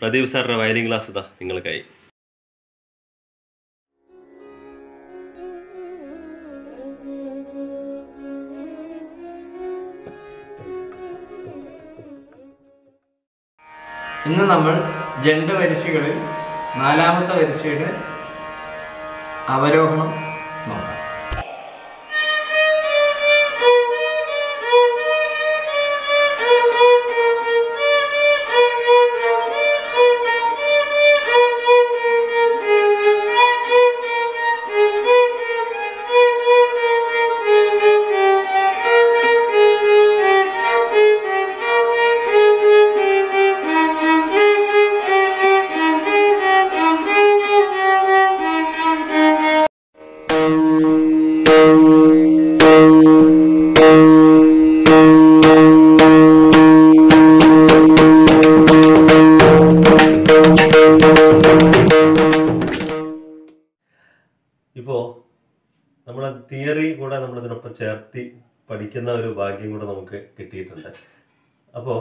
പ്രദീപ് സാറിന്റെ violin class ഇതാ നിങ്ങൾക്കായി ഇന്ന് നമ്മൾ ജണ്ട് വരിശകളിൽ നാലാമത്തെ വരിശയുടെ അവരോഹണം നോക്കാം ഇപ്പോൾ നമ്മളെ തിയറി കൂടെ നമ്മൾ ഇതിനൊപ്പം ചേർത്തി പഠിക്കുന്ന ഒരു ഭാഗ്യം കൂടെ നമുക്ക് കിട്ടിയിട്ടുണ്ട് അപ്പോൾ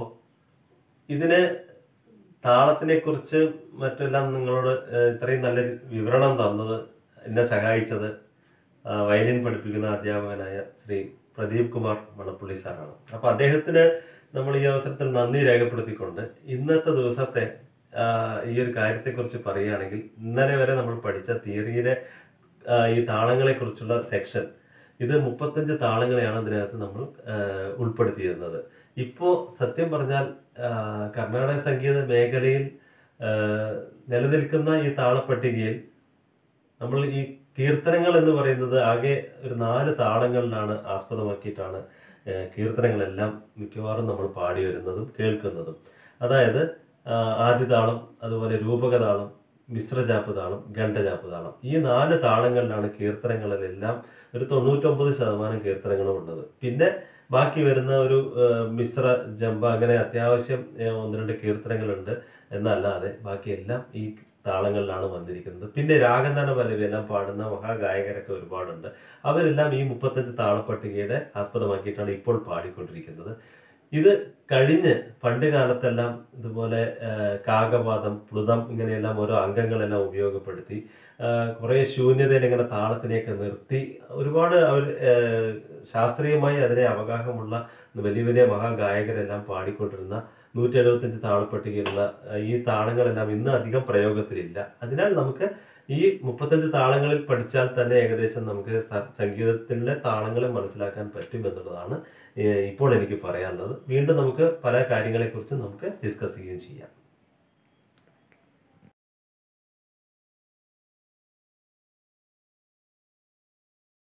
ഇതിന് താളത്തിനെ കുറിച്ച് മറ്റെല്ലാം നിങ്ങളോട് ഏഹ്, ഇത്രയും നല്ല വിവരണം തന്നത് എന്നെ സഹായിച്ചത് ആ, വയലിൻ പഠിപ്പിക്കുന്ന അധ്യാപകനായ ശ്രീ പ്രദീപ് കുമാർ മണപ്പുള്ളി സാറാണ് അപ്പോൾ അദ്ദേഹത്തിന് നമ്മൾ ഈ അവസരത്തിൽ നന്ദി രേഖപ്പെടുത്തിക്കൊണ്ട് ഇന്നത്തെ ദിവസത്തെ ആ, ഈ ഒരു കാര്യത്തെക്കുറിച്ച് പറയുകയാണെങ്കിൽ ഇന്നലെ വരെ നമ്മൾ പഠിച്ച തിയറിയിലെ ആ, ഈ താളങ്ങളെ കുറിച്ചുള്ള സെക്ഷൻ ഇത് മുപ്പത്തഞ്ച് താളങ്ങളെയാണ് ഇതിനകത്ത് നമ്മൾ ആ, ഉൾപ്പെടുത്തിയിരുന്നത് ഇപ്പോൾ സത്യം പറഞ്ഞാൽ ആ, കർണാടക സംഗീത മേഖലയിൽ ആ, നിലനിൽക്കുന്ന ഈ താളപ്പട്ടികയിൽ നമ്മൾ ഈ കീർത്തനങ്ങൾ എന്ന് പറയുന്നത് ആകെ ഒരു നാല് താളങ്ങളിലാണ് ആസ്പദമാക്കിയിട്ടാണ് ആ, കീർത്തനങ്ങളെല്ലാം മിക്കവാറും നമ്മൾ പാടി വരുന്നതും കേൾക്കുന്നതും അതായത് ആ, ആദിതാളം അതുപോലെ രൂപകതാളം മിശ്രജാപ്പ് താളം ഗണ്ഡജാപ്പ് താളം ഈ നാല് താളങ്ങളിലാണ് കീർത്തനങ്ങളിലെല്ലാം ഒരു തൊണ്ണൂറ്റൊമ്പത് ശതമാനം കീർത്തനങ്ങളും ഉള്ളത് പിന്നെ ബാക്കി വരുന്ന ഒരു ആ, മിശ്ര ജമ്പ അങ്ങനെ അത്യാവശ്യം ആ, ഒന്ന് രണ്ട് കീർത്തനങ്ങളുണ്ട് എന്നല്ലാതെ ബാക്കിയെല്ലാം ഈ താളങ്ങളിലാണ് വന്നിരിക്കുന്നത് പിന്നെ രാഗന്താന പല്ലവി എല്ലാം പാടുന്ന മഹാഗായകരൊക്കെ ഒരുപാടുണ്ട് അവരെല്ലാം ഈ മുപ്പത്തഞ്ച് താളപ്പട്ടികയുടെ ആസ്പദമാക്കിയിട്ടാണ് ഇപ്പോൾ പാടിക്കൊണ്ടിരിക്കുന്നത് ഇത് കഴിഞ്ഞ് പണ്ട് കാലത്തെല്ലാം ഇതുപോലെ ആ, കാകവാദം പ്ലുതം ഇങ്ങനെയെല്ലാം ഓരോ അംഗങ്ങളെല്ലാം ഉപയോഗപ്പെടുത്തി ആ, കുറേ ശൂന്യതയിൽ ഇങ്ങനെ താളത്തിനെയൊക്കെ നിർത്തി ഒരുപാട് അവർ ആ, ശാസ്ത്രീയമായി അതിനെ അവഗാഹമുള്ള വലിയ വലിയ മഹാഗായകരെല്ലാം പാടിക്കൊണ്ടിരുന്ന നൂറ്റി എഴുപത്തഞ്ച് താളപ്പട്ടികയിലുള്ള ആ, ഈ താളങ്ങളെല്ലാം ഇന്ന് അധികം പ്രയോഗത്തിലില്ല അതിനാൽ നമുക്ക് ഈ മുപ്പത്തഞ്ച് താളങ്ങളിൽ പഠിച്ചാൽ തന്നെ ഏകദേശം നമുക്ക് സ- സംഗീതത്തിലെ താളങ്ങളെ മനസ്സിലാക്കാൻ പറ്റും എന്നുള്ളതാണ് ഏഹ് ഇപ്പോൾ എനിക്ക് പറയാനുള്ളത് വീണ്ടും നമുക്ക് പല കാര്യങ്ങളെക്കുറിച്ച് നമുക്ക് ഡിസ്കസ് ചെയ്യുകയും ചെയ്യാം